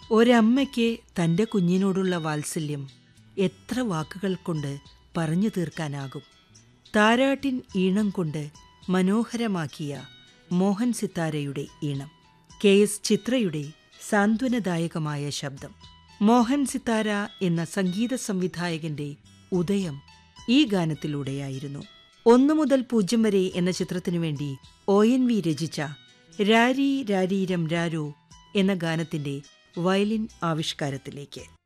ഒരമ്മയ്ക്ക് തന്റെ കുഞ്ഞിനോടുള്ള വാത്സല്യം എത്ര വാക്കുകൾ കൊണ്ട് പറഞ്ഞു തീർക്കാനാകും താരാട്ടിൻ ഈണം കൊണ്ട് മനോഹരമാക്കിയ മോഹൻ സിത്താരയുടെ ഈണം കെ എസ് ചിത്രയുടെ സാന്ത്വനദായകമായ ശബ്ദം മോഹൻ സിത്താര എന്ന സംഗീത സംവിധായകന്റെ ഉദയം ഈ ഗാനത്തിലൂടെയായിരുന്നു ഒന്നു മുതൽ പൂജ്യം വരെ എന്ന ചിത്രത്തിനു വേണ്ടി ഒ എൻ വി രചിച്ച രാരി രാരീരം രാരോ എന്ന ഗാനത്തിന്റെ വയലിൻ ആവിഷ്കാരത്തിലേക്ക്